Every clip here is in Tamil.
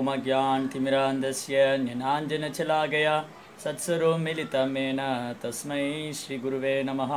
ओमज्ञानतिमिरान्धस्य ज्ञानाञ्जनचलाकया सत्सरो मिलितमेन तस्मै श्रीगुरुवे नमः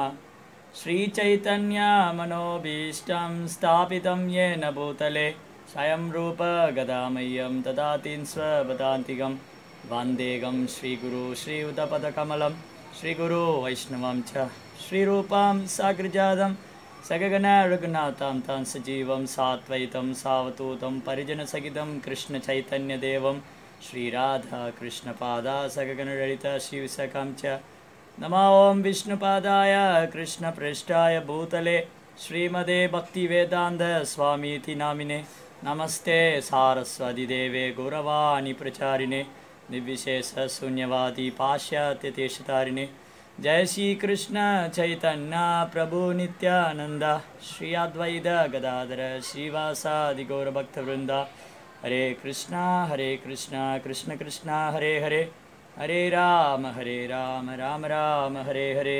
श्रीचैतन्यमनोभीष्टं स्थापितं येन भूतले स्वयं रूपगदामह्यं ददातीं स्वपदान्तिकं वान्देगं श्रीगुरु श्रीयुतपदकमलं श्रीगुरु वैष्णवं च श्रीरूपां साग्रजातं सगगन रघुनाथां तां सजीवं सात्वैतं सावधूतं परिजनसहितं कृष्णचैतन्यदेवं श्रीराधा कृष्णपादा सगगनललित शिवसखं च नमो ॐ विष्णुपादाय कृष्णपृष्ठाय भूतले श्रीमदे भक्तिवेदान्तस्वामीति नामिने नमस्ते सारस्वतिदेवे गौरवाणि प्रचारिणे निर्विशेषशून्यवादी पाश्चात्यदेशतारिणे जय श्री कृष्ण चैतन्य प्रभु नित्यानंद श्री अद्वैत गदाधर श्रीवासादि गौरभक्तवृंद हरे कृष्णा हरे कृष्णा कृष्ण कृष्णा हरे हरे हरे राम हरे राम राम राम हरे हरे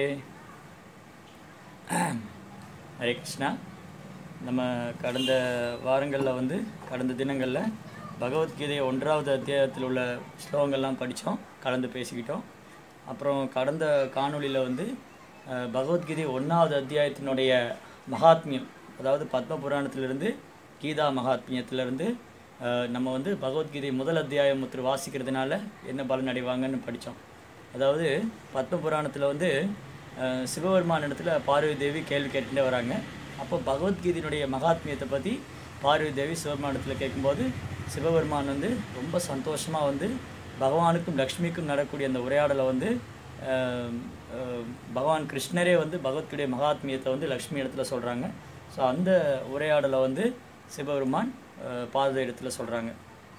ஹரே கிருஷ்ணா நம்ம கடந்த வாரங்களில் வந்து கடந்த தினங்களில் பகவத்கீதை ஒன்றாவது அத்தியாயத்தில் உள்ள ஸ்லோகங்கள்லாம் படித்தோம் கலந்து பேசிக்கிட்டோம் அப்புறம் கடந்த காணொளியில் வந்து அஹ், பகவத்கீதை ஒன்றாவது அத்தியாயத்தினுடைய மகாத்மியம் அதாவது பத்ம புராணத்திலிருந்து கீதா மகாத்மியத்திலிருந்து அஹ், நம்ம வந்து பகவத்கீதை முதல் அத்தியாயம் ஒருத்தர் வாசிக்கிறதுனால என்ன பலன் அடைவாங்கன்னு படித்தோம் அதாவது பத்ம புராணத்தில் வந்து அஹ், சிவபெருமான் இடத்துல பார்வதி தேவி கேள்வி கேட்டுட்டே வராங்க அப்போ பகவத்கீதையினுடைய மகாத்மியத்தை பற்றி பார்வதி தேவி சிவபெருமானத்தில் கேட்கும்போது சிவபெருமான் வந்து ரொம்ப சந்தோஷமாக வந்து பகவானுக்கும் லக்ஷ்மிக்கும் நடக்கூடிய அந்த உரையாடலை வந்து அஹ், அஹ், பகவான் கிருஷ்ணரே வந்து பகவத்கீதை மகாத்மியத்தை வந்து லக்ஷ்மி இடத்துல சொல்கிறாங்க ஸோ அந்த உரையாடலை வந்து சிவபெருமான் அஹ், பார்வதி இடத்துல சொல்கிறாங்க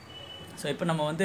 ஸோ இப்போ நம்ம வந்து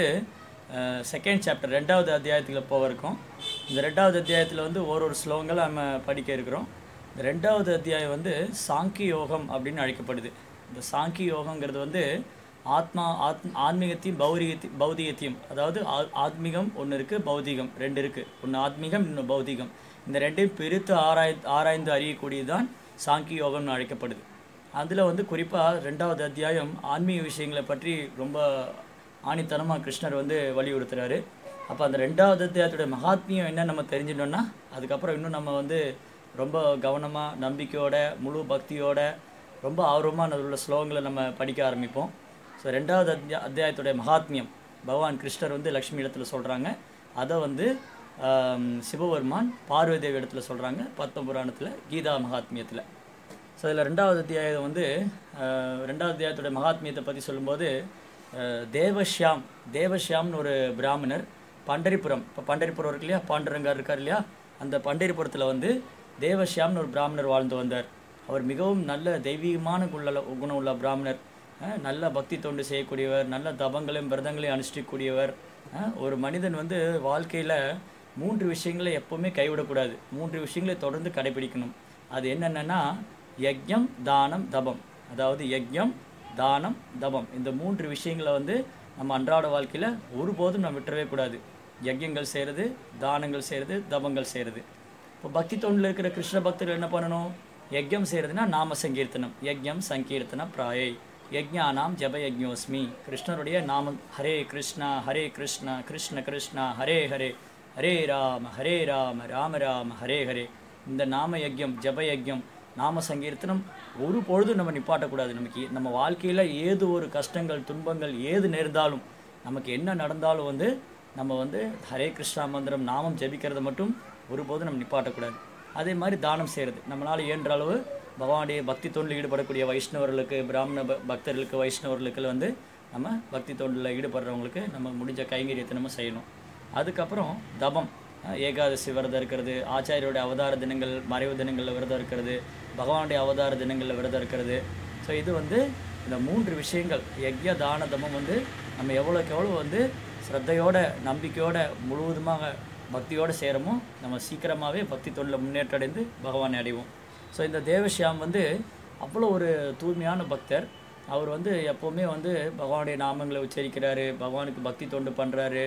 செகண்ட் சாப்டர் ரெண்டாவது அத்தியாயத்தில் போக இருக்கோம் இந்த ரெண்டாவது அத்தியாயத்தில் வந்து ஒரு ஒரு ஸ்லோகங்கள் நம்ம படிக்க இருக்கிறோம் இந்த ரெண்டாவது அத்தியாயம் வந்து சாங்கி யோகம் அப்படின்னு அழைக்கப்படுது இந்த சாங்கி யோகங்கிறது வந்து ஆத்மா ஆத் ஆன்மீகத்தையும் பௌதிகத்தையும் பௌதிகத்தையும் அதாவது ஆ- ஆத்மீகம் ஒன்று இருக்குது பௌதிகம் ரெண்டு இருக்குது ஒன்று ஆத்மீகம் இன்னொன்று பௌதிகம் இந்த ரெண்டையும் பிரித்து ஆராய் ஆராய்ந்து அறியக்கூடியது தான் சாங்கி யோகம்னு அழைக்கப்படுது அதில் வந்து குறிப்பாக ரெண்டாவது அத்தியாயம் ஆன்மீக விஷயங்களை பற்றி ரொம்ப ஆணித்தனமாக கிருஷ்ணர் வந்து வலியுறுத்துறாரு அப்போ அந்த ரெண்டாவது அத்தியாயத்துடைய மகாத்மியம் என்ன நம்ம தெரிஞ்சிட்டோம்னா அதுக்கப்புறம் இன்னும் நம்ம வந்து ரொம்ப கவனமாக நம்பிக்கையோட முழு பக்தியோட ரொம்ப ஆர்வமாக அதில் உள்ள ஸ்லோகங்களை நம்ம படிக்க ஆரம்பிப்போம் ஸோ ரெண்டாவது அத்தியா அத்தியாயத்துடைய மகாத்மியம் பகவான் கிருஷ்ணர் வந்து லக்ஷ்மி இடத்துல சொல்கிறாங்க அதை வந்து ஆம், சிவபெருமான் பார்வதி தேவி இடத்துல சொல்கிறாங்க பத்ம புராணத்தில் கீதா மகாத்மியத்தில் ஸோ இதில் ரெண்டாவது அத்தியாயம் வந்து அஹ், ரெண்டாவது அத்தியாயத்தோட மகாத்மியத்தை பற்றி சொல்லும்போது அஹ், தேவஷ்யாம் தேவஷ்யாம்னு ஒரு பிராமணர் பண்டரிபுரம் இப்போ பண்டரிபுரம் இருக்கு இல்லையா பாண்டுரங்கார் இருக்கார் இல்லையா அந்த பண்டரிபுரத்தில் வந்து தேவஷ்யாம்னு ஒரு பிராமணர் வாழ்ந்து வந்தார் அவர் மிகவும் நல்ல தெய்வீகமான குள்ள குணம் உள்ள பிராமணர் அஹ், நல்ல பக்தி தொண்டு செய்யக்கூடியவர் நல்ல தபங்களையும் விரதங்களையும் அனுஷ்டிக்கக்கூடியவர் அஹ், ஒரு மனிதன் வந்து வாழ்க்கையில் மூன்று விஷயங்களை எப்போவுமே கைவிடக்கூடாது மூன்று விஷயங்களை தொடர்ந்து கடைபிடிக்கணும் அது என்னென்னா யஜ்யம் தானம் தபம் அதாவது யஜ்யம் தானம் தபம் இந்த மூன்று விஷயங்களை வந்து நம்ம அன்றாட வாழ்க்கையில் ஒருபோதும் நம்ம விட்டுறவே கூடாது யஜ்யங்கள் செய்கிறது தானங்கள் செய்கிறது தபங்கள் செய்கிறது இப்போ பக்தி தொண்டில் இருக்கிற கிருஷ்ண பக்தர்கள் என்ன பண்ணணும் யஜ்யம் செய்கிறதுனா நாம சங்கீர்த்தனம் யஜ்யம் சங்கீர்த்தன பிராயை யஜ்ஞானாம் ஜப யஜ்ஞோஸ்மி கிருஷ்ணருடைய நாமம் ஹரே கிருஷ்ணா ஹரே கிருஷ்ணா கிருஷ்ண கிருஷ்ணா ஹரே ஹரே ஹரே ராம ஹரே ராம ராம ராம ஹரே ஹரே இந்த நாம யஜ்யம் ஜப யஜ்யம் நாம சங்கீர்த்தனம் ஒரு பொழுதும் நம்ம நிப்பாட்டக்கூடாது நமக்கு நம்ம வாழ்க்கையில் ஏது ஒரு கஷ்டங்கள் துன்பங்கள் ஏது நேர்ந்தாலும் நமக்கு என்ன நடந்தாலும் வந்து நம்ம வந்து ஹரே கிருஷ்ணா மந்திரம் நாமம் ஜெபிக்கிறத மட்டும் ஒருபோதும் நம்ம நிப்பாட்டக்கூடாது அதே மாதிரி தானம் செய்கிறது நம்மளால் இயன்ற அளவு பகவானுடைய பக்தி தொண்டில் ஈடுபடக்கூடிய வைஷ்ணவர்களுக்கு பிராமண ப- பக்தர்களுக்கு வைஷ்ணவர்களுக்கு வந்து நம்ம பக்தி தொண்டில் ஈடுபடுறவங்களுக்கு நம்ம முடிஞ்ச கைங்கரியத்தை நம்ம செய்யணும் அதுக்கப்புறம் தபம் அஹ் ஏகாதசி விரதம் இருக்கிறது ஆச்சாரியோட அவதார தினங்கள் மறைவு தினங்களில் விரதம் இருக்கிறது பகவானுடைய அவதார தினங்களில் விரதம் இருக்கிறது ஸோ இது வந்து இந்த மூன்று விஷயங்கள் யக்ய தான தமம் வந்து நம்ம எவ்வளோக்கு எவ்வளோ வந்து ஸ்ரத்தையோட நம்பிக்கையோட முழுவதுமாக பக்தியோடு செய்கிறோமோ நம்ம சீக்கிரமாகவே பக்தி தொழிலில் முன்னேற்றடைந்து பகவானை அடைவோம் ஸோ இந்த தேவஷ்யாம் வந்து அவ்வளோ ஒரு தூய்மையான பக்தர் அவர் வந்து எப்போவுமே வந்து பகவானுடைய நாமங்களை உச்சரிக்கிறாரு பகவானுக்கு பக்தி தொண்டு பண்ணுறாரு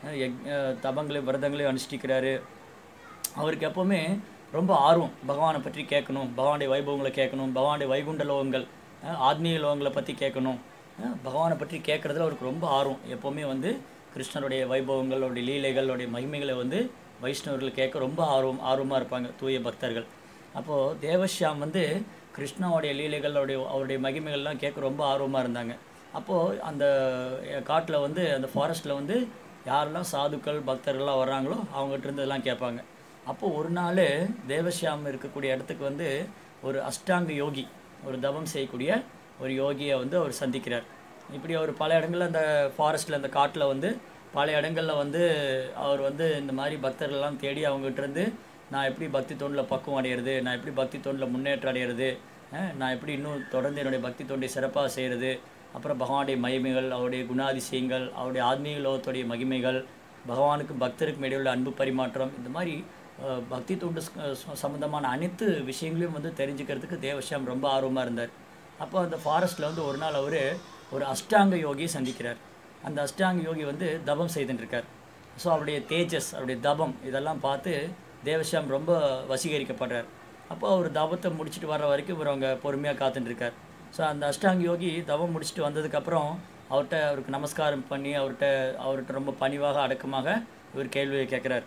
தபங்களையும் விரதங்களையும் அனுஷ்டிக்கிறாரு அவருக்கு எப்போவுமே ரொம்ப ஆர்வம் பகவானை பற்றி கேட்கணும் பகவானுடைய வைபவங்களை கேட்கணும் பகவானுடைய வைகுண்ட லோகங்கள் அஹ், ஆத்மீக லோகங்களை பற்றி கேட்கணும் அஹ் பகவானை பற்றி கேட்குறதுல அவருக்கு ரொம்ப ஆர்வம் எப்போவுமே வந்து கிருஷ்ணருடைய வைபவங்கள் அவருடைய லீலைகள் அவருடைய மகிமைகளை வந்து வைஷ்ணவர்கள் கேட்க ரொம்ப ஆர்வம் ஆர்வமாக இருப்பாங்க தூய பக்தர்கள் அப்போது தேவஷ்யாம் வந்து கிருஷ்ணாவுடைய லீலைகள் அவருடைய அவருடைய மகிமைகள்லாம் கேட்க ரொம்ப ஆர்வமாக இருந்தாங்க அப்போது அந்த காட்டில் வந்து அந்த ஃபாரஸ்ட்டில் வந்து யாரெல்லாம் சாதுக்கள் பக்தர்கள்லாம் வர்றாங்களோ அவங்ககிட்ட இருந்து இதெல்லாம் கேட்பாங்க அப்போது ஒரு நாள் தேவஷ்யாம் இருக்கக்கூடிய இடத்துக்கு வந்து ஒரு அஷ்டாங்க யோகி ஒரு தவம் செய்யக்கூடிய ஒரு யோகியை வந்து அவர் சந்திக்கிறார் இப்படி அவர் பல இடங்களில் அந்த ஃபாரஸ்ட்டில் அந்த காட்டில் வந்து பல இடங்களில் வந்து அவர் வந்து இந்த மாதிரி பக்தர்கள்லாம் தேடி அவங்ககிட்ட இருந்து நான் எப்படி பக்தி தொண்டில் பக்குவம் அடையிறது நான் எப்படி பக்தி தொண்டில் முன்னேற்றம் அடையிறது அஹ் நான் எப்படி இன்னும் தொடர்ந்து என்னுடைய பக்தி தொண்டை சிறப்பாக செய்கிறது அப்புறம் பகவானுடைய மகிமைகள் அவருடைய குணாதிசயங்கள் அவருடைய ஆத்மீக லோகத்துடைய மகிமைகள் பகவானுக்கும் பக்தருக்கும் இடையே உள்ள அன்பு பரிமாற்றம் இந்த மாதிரி அஹ், பக்தி தொண்டு ச- ச- சம்பந்தமான அனைத்து விஷயங்களையும் வந்து தெரிஞ்சுக்கிறதுக்கு தேவஷியாம் ரொம்ப ஆர்வமாக இருந்தார் அப்போ அந்த ஃபாரஸ்ட்டில் வந்து ஒரு நாள் அவர் ஒரு அஷ்டாங்க யோகியை சந்திக்கிறார் அந்த அஷ்டாங்க யோகி வந்து தபம் செய்துட்டு இருக்கார் ஸோ அவருடைய தேஜஸ் அவருடைய தபம் இதெல்லாம் பார்த்து தேவஷியாம் ரொம்ப வசீகரிக்கப்படுறார் அப்போ அவர் தபத்தை முடிச்சுட்டு வர்ற வரைக்கும் இவர் அவங்க பொறுமையாக காத்துட்டு இருக்கார் ஸோ அந்த அஷ்டாங்க யோகி தவம் முடிச்சுட்டு வந்ததுக்கப்புறம் அவர்கிட்ட அவருக்கு நமஸ்காரம் பண்ணி அவர்கிட்ட அவர்கிட்ட ரொம்ப பணிவாக அடக்கமாக இவர் கேள்வியை கேட்குறார்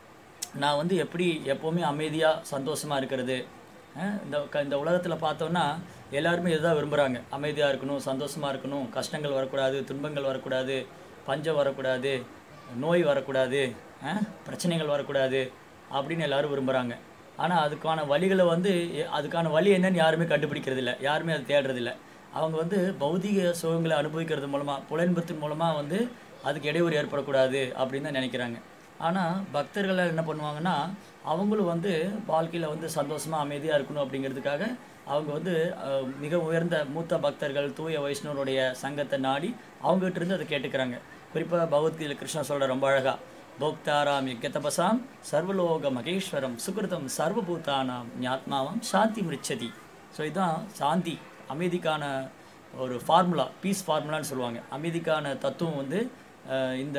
நான் வந்து எப்படி எப்போவுமே அமைதியாக சந்தோஷமாக இருக்கிறது அஹ் இந்த க இந்த உலகத்தில் பார்த்தோன்னா எல்லாருமே இதுதான் விரும்புகிறாங்க அமைதியாக இருக்கணும் சந்தோஷமாக இருக்கணும் கஷ்டங்கள் வரக்கூடாது துன்பங்கள் வரக்கூடாது பஞ்சம் வரக்கூடாது நோய் வரக்கூடாது அஹ் பிரச்சனைகள் வரக்கூடாது அப்படின்னு எல்லாரும் விரும்புகிறாங்க ஆனால் அதுக்கான வழிகளை வந்து எ- அதுக்கான வழி என்னன்னு யாருமே கண்டுபிடிக்கிறது இல்ல யாருமே அதை தேடுறதில்ல அவங்க வந்து பௌதிக சுகங்களை அனுபவிக்கிறது மூலமாக புலன்பத்தின் மூலமாக வந்து அதுக்கு இடையூறு ஏற்படக்கூடாது அப்படின்னு தான் நினைக்கிறாங்க ஆனால் பக்தர்கள் என்ன பண்ணுவாங்கன்னா அவங்களும் வந்து வாழ்க்கையில் வந்து சந்தோஷமாக அமைதியாக இருக்கணும் அப்படிங்கிறதுக்காக அவங்க வந்து அஹ், மிக உயர்ந்த மூத்த பக்தர்கள் தூய வைஷ்ணவருடைய சங்கத்தை நாடி அவங்ககிட்ட இருந்து அதை கேட்டுக்கிறாங்க குறிப்பாக பகவத்கீதையில் கிருஷ்ணன் சொல்கிற ரொம்ப அழகா போக்தாராம் யஜ்ஞதபசாம் சர்வலோக மகேஸ்வரம் சுகிருதம் சர்வபூதானாம் ஞாத்மாவாம் சாந்தி மிருச்சதி ஸோ இதுதான் சாந்தி அமைதிக்கான ஒரு ஃபார்முலா பீஸ் ஃபார்முலான்னு சொல்லுவாங்க அமைதிக்கான தத்துவம் வந்து அஹ், இந்த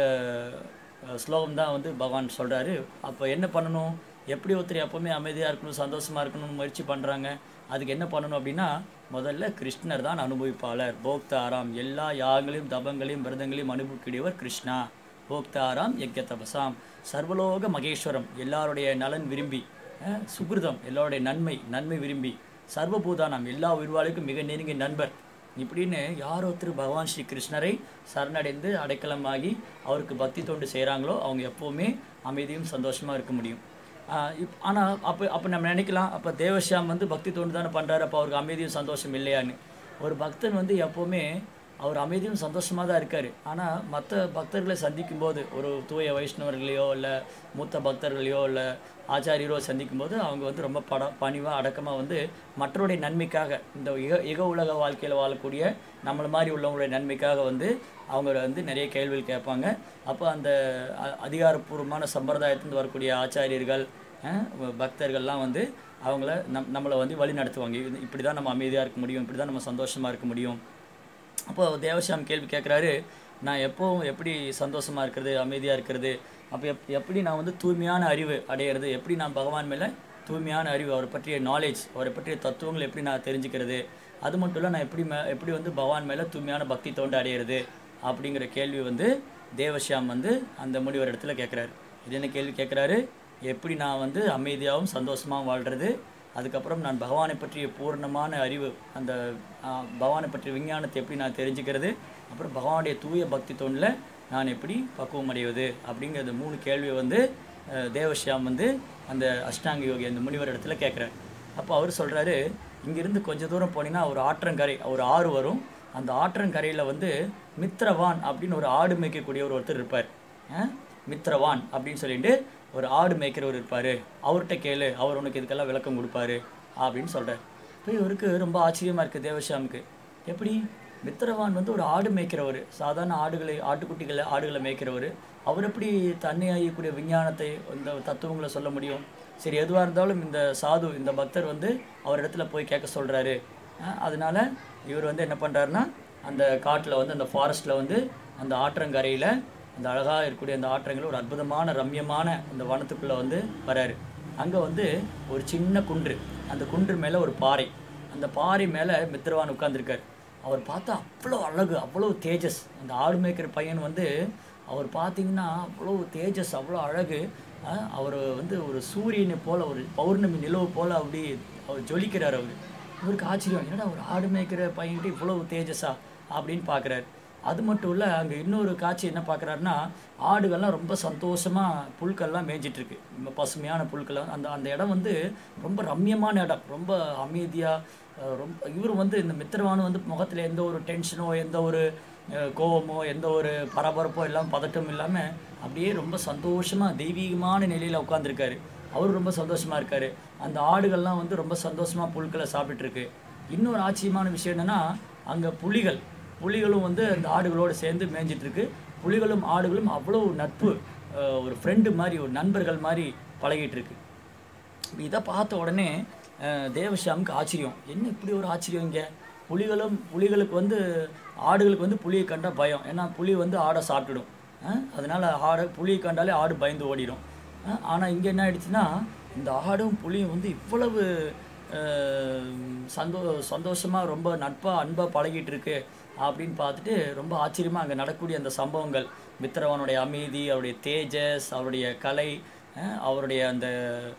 அஹ், ஸ்லோகம் தான் வந்து பகவான் சொல்கிறாரு அப்போ என்ன பண்ணணும் எப்படி ஒருத்தர் எப்போவுமே அமைதியாக இருக்கணும் சந்தோஷமாக இருக்கணும்னு முயற்சி பண்ணுறாங்க அதுக்கு என்ன பண்ணணும் அப்படின்னா முதல்ல கிருஷ்ணர் தான் அனுபவிப்பாளர் போக்தாராம் எல்லா யாகங்களையும் தபங்களையும் விரதங்களையும் அனுபவிக்கூடியவர் கிருஷ்ணா போக்தாராம் யஜ்ய தபசாம் சர்வலோக மகேஸ்வரம் எல்லாருடைய நலன் விரும்பி அஹ், சுகிருதம் எல்லாருடைய நன்மை நன்மை விரும்பி சர்வபூதானம் எல்லா உயிர்வாளுக்கும் மிக நெருங்கிய நண்பர் இப்படின்னு யார் ஒருத்தர் பகவான் ஸ்ரீ கிருஷ்ணரை சரணடைந்து அடைக்கலமாகி அவருக்கு பக்தி தொண்டு செய்கிறாங்களோ அவங்க எப்போவுமே அமைதியும் சந்தோஷமாக இருக்க முடியும் ஆஹ் இப் ஆனால் அப்போ அப்போ நம்ம நினைக்கலாம் அப்போ தேவஷியாம் வந்து பக்தி தொண்டு தானே பண்ணுறாரு அப்போ அவருக்கு அமைதியும் சந்தோஷம் இல்லையான்னு ஒரு பக்தன் வந்து எப்போவுமே அவர் அமைதியும் சந்தோஷமாக தான் இருக்கார் ஆனால் மற்ற பக்தர்களை சந்திக்கும் போது ஒரு தூய வைஷ்ணவர்களையோ இல்லை மூத்த பக்தர்களையோ இல்லை ஆச்சாரியரோ சந்திக்கும் போது அவங்க வந்து ரொம்ப பட பணிவாக அடக்கமாக வந்து மற்றவருடைய நன்மைக்காக இந்த இக இக உலக வாழ்க்கையில் வாழக்கூடிய நம்மளை மாதிரி உள்ளவங்களுடைய நன்மைக்காக வந்து அவங்க வந்து நிறைய கேள்விகள் கேட்பாங்க அப்போ அந்த அ- அதிகாரப்பூர்வமான சம்பிரதாயத்திலிருந்து வரக்கூடிய ஆச்சாரியர்கள் அஹ், பக்தர்கள்லாம் வந்து அவங்கள நம் நம்மளை வந்து வழி நடத்துவாங்க இது இப்படி தான் நம்ம அமைதியாக இருக்க முடியும் இப்படி தான் நம்ம சந்தோஷமாக இருக்க முடியும் அப்போ தேவசாம் கேள்வி கேட்குறாரு நான் எப்போவும் எப்படி சந்தோஷமாக இருக்கிறது அமைதியாக இருக்கிறது அப்போ எப் எப்படி நான் வந்து தூய்மையான அறிவு அடையிறது எப்படி நான் பகவான் மேலே தூய்மையான அறிவு அவரை பற்றிய நாலேஜ் அவரை பற்றிய தத்துவங்களை எப்படி நான் தெரிஞ்சுக்கிறது அது மட்டும் இல்லை நான் எப்படி மே எப்படி வந்து பகவான் மேலே தூய்மையான பக்தி தோண்டு அடையிறது அப்படிங்கிற கேள்வி வந்து தேவஷியாம் வந்து அந்த முனிவர் இடத்துல கேட்குறாரு இது என்ன கேள்வி கேட்குறாரு எப்படி நான் வந்து அமைதியாகவும் சந்தோஷமாகவும் வாழ்கிறது அதுக்கப்புறம் நான் பகவானை பற்றிய பூர்ணமான அறிவு அந்த ஆ, பகவானை பற்றிய விஞ்ஞானத்தை எப்படி நான் தெரிஞ்சுக்கிறது அப்புறம் பகவானுடைய தூய பக்தி தோணில் நான் எப்படி பக்குவம் அடைவது அப்படிங்கிற அந்த மூணு கேள்வியை வந்து அஹ், தேவஷ்யாம் வந்து அந்த அஷ்டாங்க யோகி அந்த முனிவர் இடத்துல கேட்குறாரு அப்போ அவர் சொல்கிறாரு இங்கிருந்து கொஞ்சம் தூரம் போனீங்கன்னா ஒரு ஆற்றங்கரை ஒரு ஆறு வரும் அந்த ஆற்றங்கரையில் வந்து மித்ரவான் அப்படின்னு ஒரு ஆடு மேய்க்கக்கூடிய ஒரு ஒருத்தர் இருப்பார் அஹ், மித்ரவான் அப்படின்னு சொல்லிட்டு ஒரு ஆடு மேய்க்கிறவர் இருப்பார் அவர்கிட்ட கேளு அவர் உனக்கு இதுக்கெல்லாம் விளக்கம் கொடுப்பாரு அப்படின்னு சொல்கிறார் இப்போ இவருக்கு ரொம்ப ஆச்சரியமாக இருக்குது தேவஷாமுக்கு எப்படி மித்திரவான் வந்து ஒரு ஆடு மேய்க்கிறவர் சாதாரண ஆடுகளை ஆட்டுக்குட்டிகளை ஆடுகளை மேய்க்கிறவர் அவர் எப்படி தன்னை அறியக்கூடிய விஞ்ஞானத்தை இந்த தத்துவங்களை சொல்ல முடியும் சரி எதுவாக இருந்தாலும் இந்த சாது இந்த பக்தர் வந்து அவர் இடத்துல போய் கேட்க சொல்கிறாரு அதனால இவர் வந்து என்ன பண்ணுறாருன்னா அந்த காட்டில் வந்து அந்த ஃபாரஸ்ட்டில் வந்து அந்த ஆற்றங்கரையில் அந்த அழகாக இருக்கக்கூடிய அந்த ஆற்றங்கரையில் ஒரு அற்புதமான ரம்யமான அந்த வனத்துக்குள்ளே வந்து வராரு அங்கே வந்து ஒரு சின்ன குன்று அந்த குன்று மேலே ஒரு பாறை அந்த பாறை மேலே மித்திரவான் உட்கார்ந்திருக்கார் அவர் பார்த்தா அவ்வளோ அழகு அவ்வளோ தேஜஸ் அந்த ஆடு மேய்க்கிற பையன் வந்து அவர் பார்த்தீங்கன்னா அவ்வளோ தேஜஸ் அவ்வளோ அழகு அவர் வந்து ஒரு சூரியனை போல ஒரு பௌர்ணமி நிலவு போல அப்படி அவர் ஜொலிக்கிறார் அவர் இவருக்கு ஆச்சரியம் என்னடா ஒரு ஆடு மேய்க்கிற பையன்ட்டு இவ்வளோ தேஜஸா அப்படின்னு பார்க்குறாரு அது மட்டும் இல்லை அங்கே இன்னொரு காட்சி என்ன பார்க்குறாருன்னா ஆடுகள்லாம் ரொம்ப சந்தோஷமாக புல்கள்லாம் மேய்ஞ்சிட்டு இருக்கு ரொம்ப பசுமையான புல்கள்லாம் அந்த அந்த இடம் வந்து ரொம்ப ரம்மியமான இடம் ரொம்ப அமைதியாக ரொம்ப இவர் வந்து இந்த மித்திரவானு வந்து முகத்தில் எந்த ஒரு டென்ஷனோ எந்த ஒரு அஹ், கோவமோ எந்த ஒரு பரபரப்போ எல்லாம் பதட்டம் இல்லாமல் அப்படியே ரொம்ப சந்தோஷமாக தெய்வீகமான நிலையில் உட்காந்துருக்காரு அவர் ரொம்ப சந்தோஷமாக இருக்காரு அந்த ஆடுகள்லாம் வந்து ரொம்ப சந்தோஷமாக புல்களை சாப்பிட்டுட்டு இருக்கு இன்னொரு ஆச்சரியமான விஷயம் என்னன்னா அங்கே புலிகள் புலிகளும் வந்து அந்த ஆடுகளோடு சேர்ந்து மேய்ஞ்சிட்டு இருக்கு புலிகளும் ஆடுகளும் அவ்வளோ நட்பு அஹ், ஒரு ஃப்ரெண்டு மாதிரி ஒரு நண்பர்கள் மாதிரி பழகிட்டு இருக்கு இப்ப இதை பார்த்த உடனே அஹ், தேவஷாமுக்கு ஆச்சரியம் என்ன இப்படி ஒரு ஆச்சரியம் இங்கே புலிகளும் புலிகளுக்கு வந்து ஆடுகளுக்கு வந்து புலியை கண்டா பயம் ஏன்னா புலி வந்து ஆடை சாப்பிட்டுடும் அஹ், அதனால ஆடை புலியை கண்டாலே ஆடு பயந்து ஓடிடும் அஹ், ஆனா இங்கே என்ன ஆயிடுச்சுன்னா இந்த ஆடும் புலியும் வந்து இவ்வளவு அஹ், சந்தோ சந்தோஷமாக ரொம்ப நட்பாக அன்பாக பழகிட்டு இருக்கு அப்படின்னு பார்த்துட்டு ரொம்ப ஆச்சரியமாக அங்கே நடக்கக்கூடிய அந்த சம்பவங்கள் மித்திரவனுடைய அமைதி அவருடைய தேஜஸ் அவருடைய கலை அஹ், அவருடைய அந்த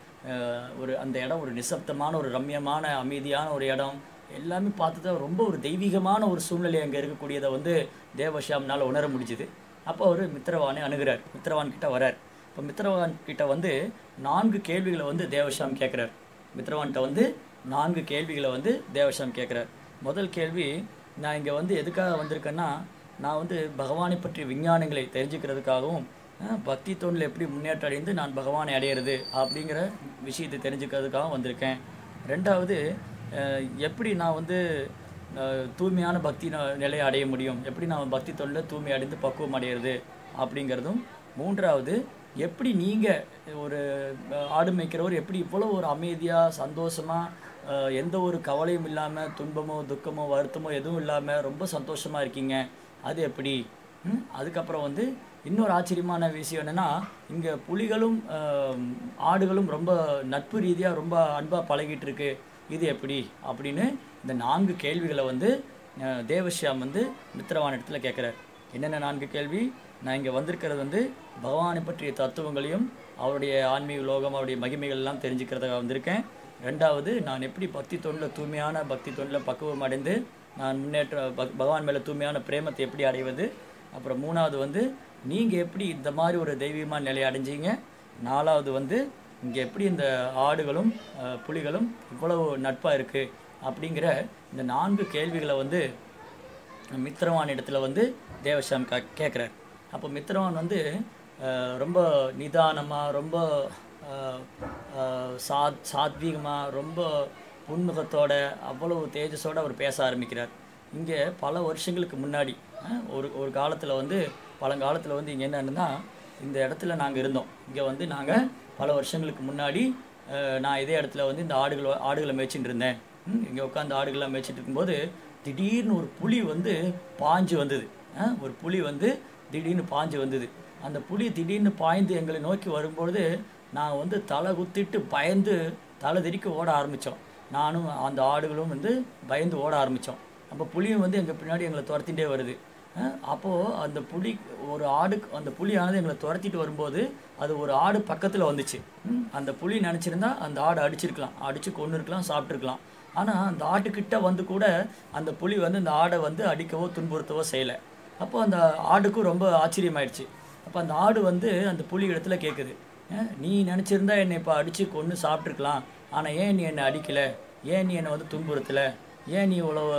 அஹ், ஒரு அந்த இடம் ஒரு நிசப்தமான ஒரு ரம்யமான அமைதியான ஒரு இடம் எல்லாமே பார்த்துட்டு ரொம்ப ஒரு தெய்வீகமான ஒரு சூழ்நிலை அங்கே இருக்கக்கூடியதை வந்து தேவஷாம்னால் உணர முடிஞ்சுது அப்போ அவர் மித்திரவானை அணுகிறார் மித்திரவான் கிட்ட வரார் இப்போ மித்திரவான் கிட்ட வந்து நான்கு கேள்விகளை வந்து தேவஷாம் கேட்குறார் மித்திரவான்கிட்ட வந்து நான்கு கேள்விகளை வந்து தேவஷாம் கேட்குறார் முதல் கேள்வி நான் இங்கே வந்து எதுக்காக வந்திருக்கேன்னா நான் வந்து பகவானை பற்றிய விஞ்ஞானங்களை தெரிஞ்சுக்கிறதுக்காகவும் அஹ், பக்தி தொண்டில் எப்படி முன்னேற்றம் அடைந்து நான் பகவானை அடையிறது அப்படிங்கிற விஷயத்தை தெரிஞ்சுக்கிறதுக்காக வந்திருக்கேன் ரெண்டாவது அஹ், எப்படி நான் வந்து அஹ், தூய்மையான பக்தி ந- நிலையை அடைய முடியும் எப்படி நான் பக்தி தொண்டில் தூய்மை அடைந்து பக்குவம் அடையிறது அப்படிங்கிறதும் மூன்றாவது எப்படி நீங்கள் ஒரு அஹ், ஆடு மேய்க்கிறவர் எப்படி இவ்வளோ ஒரு அமைதியாக சந்தோஷமாக எந்த ஒரு கவலையும் இல்லாமல் துன்பமோ துக்கமோ வருத்தமோ எதுவும் இல்லாமல் ரொம்ப சந்தோஷமாக இருக்கீங்க அது எப்படி ம்? அதுக்கப்புறம் வந்து இன்னொரு ஆச்சரியமான விஷயம் என்னென்னா இங்கே புலிகளும் அஹ், ஆடுகளும் ரொம்ப நட்பு ரீதியாக ரொம்ப அன்பாக பழகிட்டு இருக்கு இது எப்படி அப்படின்னு இந்த நான்கு கேள்விகளை வந்து அஹ், தேவஷ்யாம் வந்து மித்திரவான் இடத்துல கேட்குறார் என்னென்ன நான்கு கேள்வி நான் இங்கே வந்திருக்கிறது வந்து பகவானை பற்றிய தத்துவங்களையும் அவருடைய ஆன்மீக லோகம் அவருடைய மகிமைகள் எல்லாம் தெரிஞ்சுக்கிறதுக்காக வந்திருக்கேன் ரெண்டாவது நான் எப்படி பக்தி தொண்டில் தூய்மையான பக்தி தொண்டில் பக்குவம் அடைந்து நான் முன்னேற்ற பக்- பகவான் மேலே தூய்மையான பிரேமத்தை எப்படி அடைவது அப்புறம் மூணாவது வந்து நீங்கள் எப்படி இந்த மாதிரி ஒரு தெய்வீகமான நிலையை அடைஞ்சீங்க நாலாவது வந்து இங்கே எப்படி இந்த ஆடுகளும் அஹ், புலிகளும் இவ்வளவு நட்பாக இருக்குது அப்படிங்கிற இந்த நான்கு கேள்விகளை வந்து மித்திரவான் இடத்துல வந்து தேவஷாம் கா கேட்குறார் அப்போ மித்திரவான் வந்து அஹ், ரொம்ப நிதானமாக ரொம்ப அஹ், அஹ், சாத் சாத்வீகமாக ரொம்ப புன்முகத்தோட அவ்வளவு தேஜஸோட அவர் பேச ஆரம்பிக்கிறார் இங்கே பல வருஷங்களுக்கு முன்னாடி அஹ், ஒரு ஒரு காலத்தில் வந்து பழங்காலத்தில் வந்து இங்கே என்னன்னா இந்த இடத்துல நாங்கள் இருந்தோம் இங்கே வந்து நாங்கள் பல வருஷங்களுக்கு முன்னாடி அஹ், நான் இதே இடத்துல வந்து இந்த ஆடுகள் ஆடுகளை மேய்ச்சிட்டு இருந்தேன் இங்கே உட்காந்து ஆடுகள்லாம் மேய்ச்சிட்டு இருக்கும்போது திடீர்னு ஒரு புலி வந்து பாஞ்சு வந்தது அஹ், ஒரு புலி வந்து திடீர்னு பாஞ்சு வந்தது அந்த புலி திடீர்னு பாய்ந்து எங்களை நோக்கி வரும்பொழுது நான் வந்து தலை குத்திட்டு பயந்து தலை தெறிக்க ஓட ஆரம்பித்தோம் நானும் அந்த ஆடுகளும் வந்து பயந்து ஓட ஆரம்பித்தோம் அப்போ புலியும் வந்து எங்கள் பின்னாடி எங்களை துரத்திட்டே வருது அஹ் அப்போது அந்த புலி ஒரு ஆடு அந்த புலியானது எங்களை துரத்திட்டு வரும்போது அது ஒரு ஆடு பக்கத்தில் வந்துச்சு ம், அந்த புலி நினச்சிருந்தா அந்த ஆடு அடிச்சிருக்கலாம் அடித்து கொண்டு இருக்கலாம் சாப்பிட்ருக்கலாம் ஆனால் அந்த ஆட்டுக்கிட்ட வந்து கூட அந்த புலி வந்து அந்த ஆடை வந்து அடிக்கவோ துன்புறுத்தவோ செய்யலை அப்போ அந்த ஆடுக்கும் ரொம்ப ஆச்சரியமாயிடுச்சு அப்போ அந்த ஆடு வந்து அந்த புலி இடத்துல கேட்குது "அஹ், நீ நினச்சிருந்தா என்னை இப்போ அடித்து கொன்று சாப்பிட்ருக்கலாம் ஆனால் ஏன் நீ என்னை அடிக்கலை ஏன் நீ என்னை வந்து துன்புறுத்தலை ஏன் நீ இவ்வளவு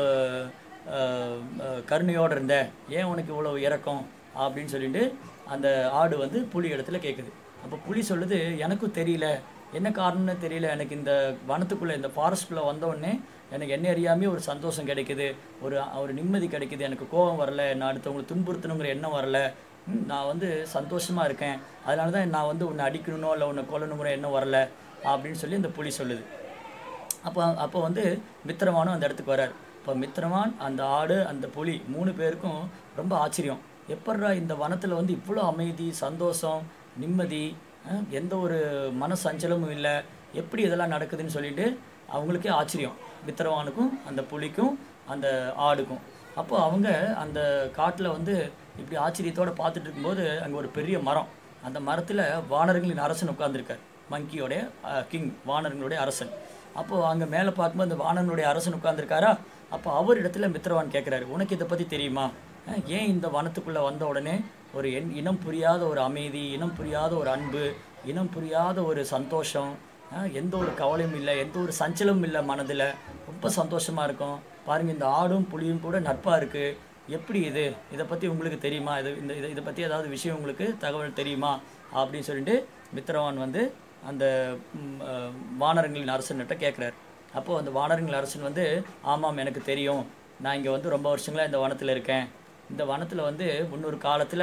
அஹ், அஹ், கருணையோடு இருந்த ஏன் உனக்கு இவ்வளவு இரக்கம் அப்படின்னு சொல்லிட்டு அந்த ஆடு வந்து புலி இடத்துல கேட்குது அப்போ புலி சொல்லுது எனக்கும் தெரியல என்ன காரணம்னு தெரியல எனக்கு இந்த வனத்துக்குள்ளே இந்த ஃபாரஸ்ட்குள்ளே வந்தோடனே எனக்கு என்ன அறியாமே ஒரு சந்தோஷம் கிடைக்குது ஒரு ஒரு நிம்மதி கிடைக்குது எனக்கு கோபம் வரல நான் அடுத்தவங்களை துன்புறுத்தணுங்கிற எண்ணம் வரல ம், நான் வந்து சந்தோஷமாக இருக்கேன் அதனால தான் நான் வந்து உன்னை அடிக்கணுனோ இல்லை உன்னை கொல்லணுங்கிற எண்ணம் வரல அப்படின்னு சொல்லி இந்த புலி சொல்லுது அப்போ அப்போ வந்து மித்திரவானும் அந்த இடத்துக்கு வரார் இப்போ மித்திரவான் அந்த ஆடு அந்த புலி மூணு பேருக்கும் ரொம்ப ஆச்சரியம் எப்பட்றா இந்த வனத்தில் வந்து இவ்வளோ அமைதி சந்தோஷம் நிம்மதி அஹ், எந்த ஒரு மன சஞ்சலமும் இல்லை எப்படி இதெல்லாம் நடக்குதுன்னு சொல்லிட்டு அவங்களுக்கே ஆச்சரியம் மித்திரவானுக்கும் அந்த புலிக்கும் அந்த ஆடுக்கும் அப்போ அவங்க அந்த காட்டில் வந்து இப்படி ஆச்சரியத்தோட பார்த்துட்டு இருக்கும்போது அங்கே ஒரு பெரிய மரம் அந்த மரத்தில் வானரங்களின் அரசன் உட்கார்ந்திருக்கார் மங்கியோடைய கிங் வானரங்களுடைய அரசன் அப்போது அங்கே மேலே பார்க்கும்போது அந்த வானரனுடைய அரசன் உட்கார்ந்திருக்காரா அப்போ அவர் இடத்துல மித்திரவான் கேட்குறாரு உனக்கு இதை பற்றி தெரியுமா அஹ் ஏன் இந்த வனத்துக்குள்ளே வந்த உடனே ஒரு என் இனம் புரியாத ஒரு அமைதி இனம் புரியாத ஒரு அன்பு இனம் புரியாத ஒரு சந்தோஷம் அஹ் எந்த ஒரு கவலையும் இல்லை எந்த ஒரு சஞ்சலமும் இல்லை மனதில் ரொம்ப சந்தோஷமாக இருக்கும் பாருங்கள் இந்த ஆடும் புலியும் கூட நட்பாக இருக்குது எப்படி இது இதை பற்றி உங்களுக்கு தெரியுமா இது இந்த இதை இதை பற்றி ஏதாவது விஷயம் உங்களுக்கு தகவல் தெரியுமா அப்படின்னு சொல்லிட்டு மித்திரவான் வந்து அந்த ம், அஹ், வானரங்களின் அரசன்கிட்ட கேட்குறாரு அப்போது அந்த வானரங்கள் அரசன் வந்து ஆமாம் எனக்கு தெரியும் நான் இங்கே வந்து ரொம்ப வருஷங்களா இந்த வனத்தில் இருக்கேன் இந்த வனத்தில் வந்து முன்னொரு காலத்தில்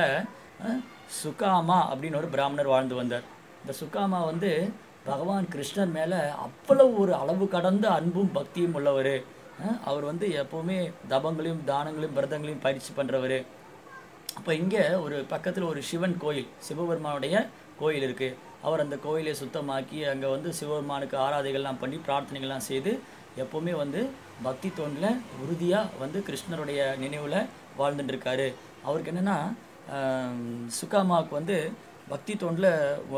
சுகாமா அப்படின்னு ஒரு பிராமணர் வாழ்ந்து வந்தார் இந்த சுகாமா வந்து பகவான் கிருஷ்ணர் மேலே அவ்வளவு ஒரு அளவு கடந்த அன்பும் பக்தியும் உள்ளவர் அவர் வந்து எப்போவுமே தபங்களையும் தானங்களையும் விரதங்களையும் பயிற்சி பண்ணுறவர் அப்போ இங்கே ஒரு பக்கத்தில் ஒரு சிவன் கோயில் சிவபெருமானுடைய கோயில் இருக்குது அவர் அந்த கோயிலை சுத்தமாக்கி அங்கே வந்து சிவபெருமானுக்கு ஆராதைகள்லாம் பண்ணி பிரார்த்தனைகள்லாம் செய்து எப்போவுமே வந்து பக்தி தோண்டில் உறுதியாக வந்து கிருஷ்ணருடைய நினைவில் வாழ்ந்துட்டு இருக்காரு அவருக்கு என்னென்னா சுகாமாவுக்கு வந்து பக்தி தோண்டில்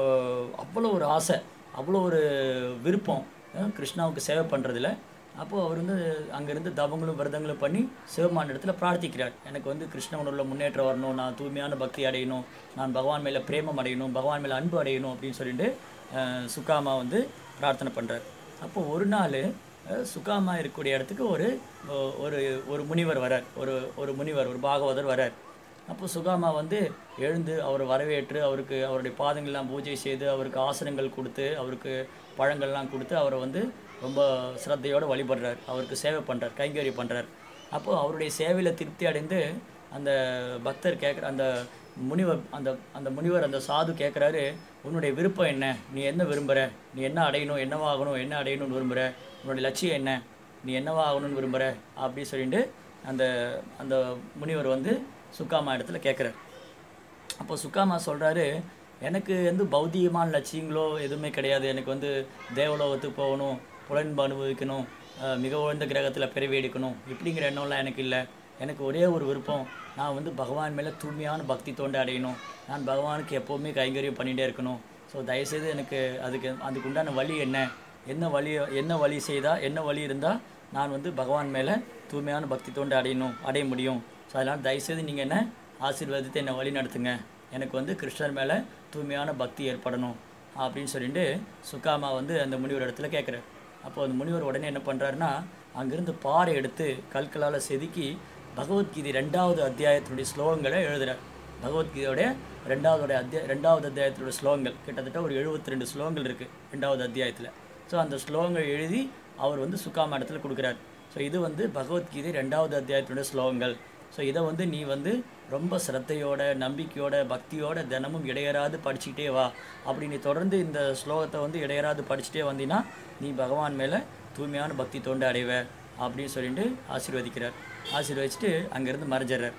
அவ்வளோ ஒரு ஆசை அவ்வளோ ஒரு விருப்பம் அஹ் கிருஷ்ணாவுக்கு சேவை பண்ணுறதுல அப்போது அவர் வந்து அங்கேருந்து தவங்களும் விரதங்களும் பண்ணி சிவமான இடத்துல பிரார்த்திக்கிறார் எனக்கு வந்து கிருஷ்ணவனுள்ள முன்னேற்றம் வரணும் நான் தூய்மையான பக்தி அடையணும் நான் பகவான் மேலே பிரேமம் அடையணும் பகவான் மேலே அன்பு அடையணும் அப்படின்னு சொல்லிட்டு அஹ், சுகாமா வந்து பிரார்த்தனை பண்ணுறார் அப்போ ஒரு நாள் அஹ், சுகாமா இருக்கக்கூடிய இடத்துக்கு ஒரு ஒ- ஒரு ஒரு முனிவர் வரார் ஒரு ஒரு முனிவர் ஒரு பாகவதர் வரார் அப்போ சுகாமா வந்து எழுந்து அவரை வரவேற்று அவருக்கு அவருடைய பாதங்கள்லாம் பூஜை செய்து அவருக்கு ஆசனங்கள் கொடுத்து அவருக்கு பழங்கள்லாம் கொடுத்து அவரை வந்து ரொம்ப சிரத்தையோடு வழிபடுறார் அவருக்கு சேவை பண்ணுறார் கைங்கறி பண்ணுறார் அப்போது அவருடைய சேவையில் திருப்தி அடைந்து அந்த பக்தர் கேட்குற அந்த முனிவர் அந்த அந்த முனிவர் அந்த சாது கேட்குறாரு உன்னுடைய விருப்பம் என்ன நீ என்ன விரும்புகிற நீ என்ன அடையணும் என்னவாகணும் என்ன அடையணும்னு விரும்புகிற உன்னுடைய லட்சியம் என்ன நீ என்னவாகணும்னு விரும்புகிற அப்படி சொல்லிட்டு அந்த அந்த முனிவர் வந்து சுக்காமா இடத்துல கேட்குறாரு அப்போ சுக்காமா சொல்கிறாரு எனக்கு வந்து பௌத்திகமான லட்சியங்களோ எதுவுமே கிடையாது எனக்கு வந்து தேவலோகத்துக்கு போகணும் புலன்பு அனுபவிக்கணும் அஹ் மிக உயர்ந்த கிரகத்தில் பிறவி எடுக்கணும் இப்படிங்கிற எண்ணம்லாம் எனக்கு இல்லை எனக்கு ஒரே ஒரு விருப்பம் நான் வந்து பகவான் மேலே தூய்மையான பக்தி தோண்ட அடையணும் நான் பகவானுக்கு எப்போவுமே கைங்கரியம் பண்ணிகிட்டே இருக்கணும் ஸோ தயவுசெய்து எனக்கு அதுக்கு அதுக்கு உண்டான வழி என்ன என்ன வழி என்ன வழி செய்தால் என்ன வழி இருந்தால் நான் வந்து பகவான் மேலே தூய்மையான பக்தி தோண்ட அடையணும் அடைய முடியும் ஸோ அதனால் தயவுசெய்து நீங்கள் என்ன ஆசீர்வாதத்தை என்னை வழி நடத்துங்க எனக்கு வந்து கிருஷ்ணர் மேலே தூய்மையான பக்தி ஏற்படணும் அப்படின்னு சொல்லிட்டு சுக்காமா வந்து அந்த முனிவர் இடத்துல கேட்குறாரு அப்போ அந்த முனிவர் உடனே என்ன பண்ணுறாருன்னா அங்கேருந்து பாறை எடுத்து கற்களால் செதுக்கி பகவத்கீதை ரெண்டாவது அத்தியாயத்தினுடைய ஸ்லோகங்களை எழுதுறார் பகவத்கீதையோடைய ரெண்டாவது அத்தியா ரெண்டாவது அத்தியாயத்தினுடைய ஸ்லோகங்கள் கிட்டத்தட்ட ஒரு எழுபத்தி ரெண்டு ஸ்லோகங்கள் இருக்குது ரெண்டாவது அத்தியாயத்தில் ஸோ அந்த ஸ்லோகங்கள் எழுதி அவர் வந்து சுக்காமா இடத்துல கொடுக்குறாரு ஸோ இது வந்து பகவத்கீதை ரெண்டாவது அத்தியாயத்தினுடைய ஸ்லோகங்கள் ஸோ இதை வந்து நீ வந்து ரொம்ப சிரத்தையோட நம்பிக்கையோட பக்தியோட தினமும் இடையறாது படிச்சுக்கிட்டே வா அப்படி நீ தொடர்ந்து இந்த ஸ்லோகத்தை வந்து இடையறாது படிச்சுட்டே வந்தீங்கன்னா நீ பகவான் மேலே தூய்மையான பக்தி தோண்ட அடைவ அப்படின்னு சொல்லிட்டு ஆசீர்வதிக்கிறார் ஆசீர்வதிச்சுட்டு அங்கேருந்து மறைஞ்சிடுறார்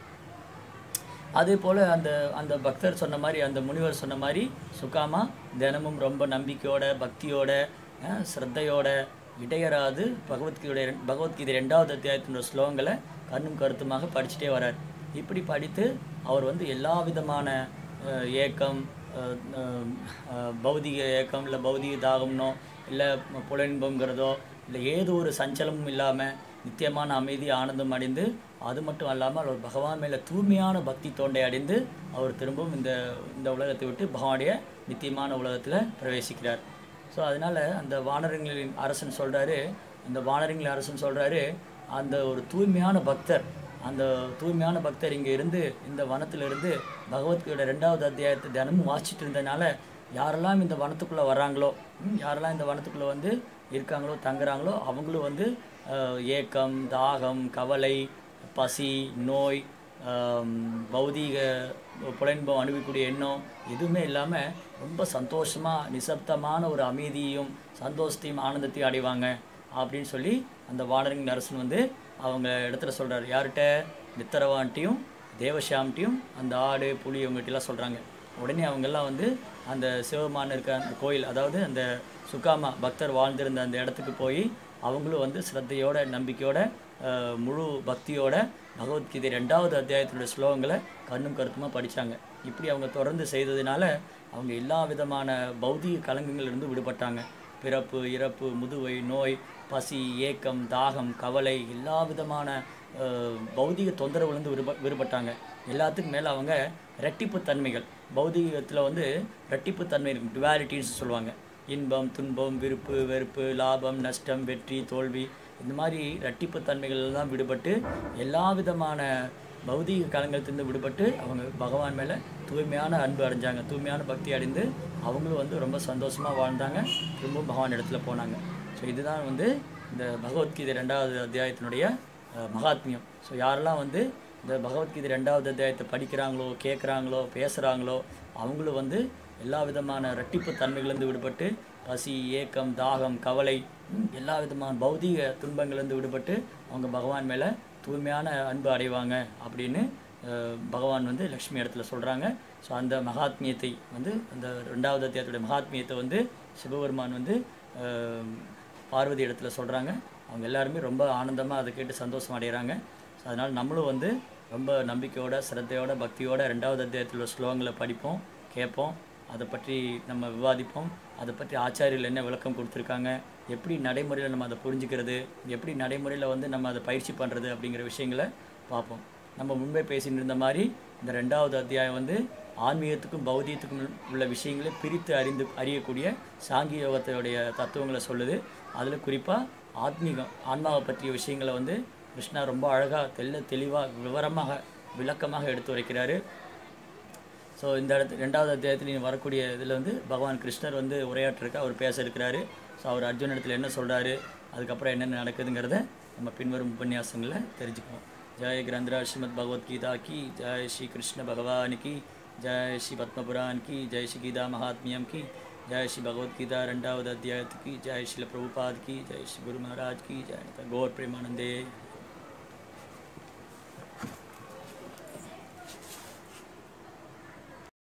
அதே போல் அந்த அந்த பக்தர் சொன்ன மாதிரி அந்த முனிவர் சொன்ன மாதிரி சுகாமா தினமும் ரொம்ப நம்பிக்கையோட பக்தியோட அஹ், சிரத்தையோட இடையறாது பகவத்கீதையோட பகவத்கீதை ரெண்டாவது அத்தியாயத்தினுடைய ஸ்லோகங்களை கண்ணும் கருத்துமாக படிச்சுட்டே வரார் இப்படி படித்து அவர் வந்து எல்லா விதமான அஹ், ஏக்கம் அஹ், அஹ், அஹ், பௌதிக ஏக்கம் இல்லை பௌதிக தாகம்னோ இல்லை புலன்பங்கிறதோ இல்லை ஏதோ ஒரு சஞ்சலமும் இல்லாமல் நித்தியமான அமைதி ஆனந்தம் அடைந்து அது மட்டும் அல்லாமல் அவர் பகவான் மேலே தூய்மையான பக்தி தோண்டை அடைந்து அவர் திரும்பவும் இந்த இந்த உலகத்தை விட்டு பகவானுடைய நித்தியமான உலகத்தில் பிரவேசிக்கிறார் ஸோ அதனால் அந்த வானரங்களின் அரசன் சொல்கிறாரு அந்த வானரங்களின் அரசன் சொல்கிறாரு அந்த ஒரு தூய்மையான பக்தர் அந்த தூய்மையான பக்தர் இங்கே இருந்து இந்த வனத்துல இருந்து பகவத்கீதையோட ரெண்டாவது அத்தியாயத்தை தினமும் வாசிச்சுட்டு இருந்தனால யாரெல்லாம் இந்த வனத்துக்குள்ளே வர்றாங்களோ ம், யாரெல்லாம் இந்த வனத்துக்குள்ளே வந்து இருக்காங்களோ தங்குறாங்களோ அவங்களும் வந்து அஹ், ஏக்கம் தாகம் கவலை பசி நோய் ஆம், பௌதீக புலன்பம் அனுபவிக்கக்கூடிய எண்ணம் எதுவுமே இல்லாமல் ரொம்ப சந்தோஷமாக நிசப்தமான ஒரு அமைதியும் சந்தோஷத்தையும் ஆனந்தத்தையும் அடைவாங்க அப்படின்னு சொல்லி அந்த வானரங்க அரசன் வந்து அவங்க இடத்துல சொல்கிறார் யார்கிட்ட மித்தரவான்ட்டையும் தேவஷாம்ட்டையும் அந்த ஆடு புலி இவங்ககிட்டலாம் சொல்கிறாங்க உடனே அவங்கெல்லாம் வந்து அந்த சிவபெருமான் இருக்க அந்த கோயில் அதாவது அந்த சுக்காமா பக்தர் வாழ்ந்திருந்த அந்த இடத்துக்கு போய் அவங்களும் வந்து ஸ்ரத்தையோட நம்பிக்கையோட அஹ், முழு பக்தியோட பகவத்கீதை ரெண்டாவது அத்தியாயத்தினுடைய ஸ்லோகங்களை கண்ணும் கருத்துமாக படித்தாங்க இப்படி அவங்க தொடர்ந்து செய்ததுனால அவங்க எல்லா விதமான பௌதிக கலங்கங்களிலிருந்து விடுபட்டாங்க பிறப்பு இறப்பு முதுவை நோய் பசி ஏக்கம் தாகம் கவலை எல்லா விதமான அஹ், பௌதிக தொந்தரவுலேருந்து விடுப விடுபட்டாங்க எல்லாத்துக்கும் மேலே அவங்க ரெட்டிப்பு தன்மைகள் பௌதிகத்தில் வந்து ரெட்டிப்பு தன்மை இருக்கும் டுவாலிட்டின்னு சொல்லுவாங்க இன்பம் துன்பம் விருப்பு வெறுப்பு லாபம் நஷ்டம் வெற்றி தோல்வி இந்த மாதிரி ரெட்டிப்பு தன்மைகள் தான் விடுபட்டு எல்லா விதமான பௌதீக கலங்கத்திலிருந்து விடுபட்டு அவங்க பகவான் மேலே தூய்மையான அன்பு அடைஞ்சாங்க தூய்மையான பக்தி அடைந்து அவங்களும் வந்து ரொம்ப சந்தோஷமாக வாழ்ந்தாங்க திரும்பவும் பகவான் இடத்துல போனாங்க ஸோ இதுதான் வந்து இந்த பகவத்கீதை ரெண்டாவது அத்தியாயத்தினுடைய அஹ், மகாத்மியம் ஸோ யாரெல்லாம் வந்து இந்த பகவத்கீதை ரெண்டாவது அத்தியாயத்தை படிக்கிறாங்களோ கேட்குறாங்களோ பேசுகிறாங்களோ அவங்களும் வந்து எல்லா விதமான ரெட்டிப்பு தன்மைகளிலிருந்து விடுபட்டு பசி ஏக்கம் தாகம் கவலை ம், எல்லா விதமான பௌதீக துன்பங்கள்லேருந்து விடுபட்டு அவங்க பகவான் மேலே தூய்மையான அன்பு அடைவாங்க அப்படின்னு அஹ், பகவான் வந்து லக்ஷ்மி இடத்துல சொல்கிறாங்க ஸோ அந்த மகாத்மியத்தை வந்து அந்த ரெண்டாவது அத்தியாயத்துடைய மகாத்மியத்தை வந்து சிவபெருமான் வந்து அஹ், பார்வதி இடத்துல சொல்கிறாங்க அவங்க எல்லாருமே ரொம்ப ஆனந்தமாக அதை கேட்டு சந்தோஷம் அடைகிறாங்க ஸோ அதனால் நம்மளும் வந்து ரொம்ப நம்பிக்கையோட சிரத்தையோட பக்தியோட ரெண்டாவது அத்தியாயத்தில் உள்ள ஸ்லோகங்களை படிப்போம் கேட்போம் அதை பற்றி நம்ம விவாதிப்போம் அதை பற்றி ஆச்சாரியர்கள் என்ன விளக்கம் கொடுத்துருக்காங்க எப்படி நடைமுறையில் நம்ம அதை புரிஞ்சுக்கிறது எப்படி நடைமுறையில் வந்து நம்ம அதை பயிற்சி பண்ணுறது அப்படிங்கிற விஷயங்களை பார்ப்போம் நம்ம முன்பே பேசிட்டு இருந்த மாதிரி இந்த ரெண்டாவது அத்தியாயம் வந்து ஆன்மீகத்துக்கும் பௌதிகத்துக்கும் உள்ள விஷயங்களை பிரித்து அறிந்து அறியக்கூடிய சாங்கிய யோகத்தினுடைய தத்துவங்களை சொல்லுது அதில் குறிப்பாக ஆத்மீகம் ஆன்மாவை பற்றிய விஷயங்களை வந்து கிருஷ்ணா ரொம்ப அழகாக தெல்ல தெளிவாக விவரமாக விளக்கமாக எடுத்து வைக்கிறாரு ஸோ இந்த இடத்து ரெண்டாவது அத்தியாயத்தில் வரக்கூடிய இதில் வந்து பகவான் கிருஷ்ணர் வந்து உரையாற்றிருக்க அவர் பேச இருக்கிறாரு ஸோ அவர் அர்ஜுன் இடத்துல என்ன சொல்கிறாரு அதுக்கப்புறம் என்னென்ன நடக்குதுங்கிறத நம்ம பின்வரும் உபன்யாசங்களில் தெரிஞ்சுக்குவோம் ஜெய் கிரந்தரா ஸ்ரீமத் பகவத்கீதா கி ஜெய் ஸ்ரீ கிருஷ்ண பகவான் கி ஜெய் ஸ்ரீ பத்மபுரான் கி ஜெய் ஸ்ரீ கீதா மகாத்மியம் கி ஜெய் ஸ்ரீ பகவத்கீதா ரெண்டாவது அத்தியாயத்துக்கு ஜெய் ஸ்ரீல பிரபுபாத் கி ஜெய் ஸ்ரீ குரு மகாராஜ் கி ஜெய் கௌர் பிரேமானந்தே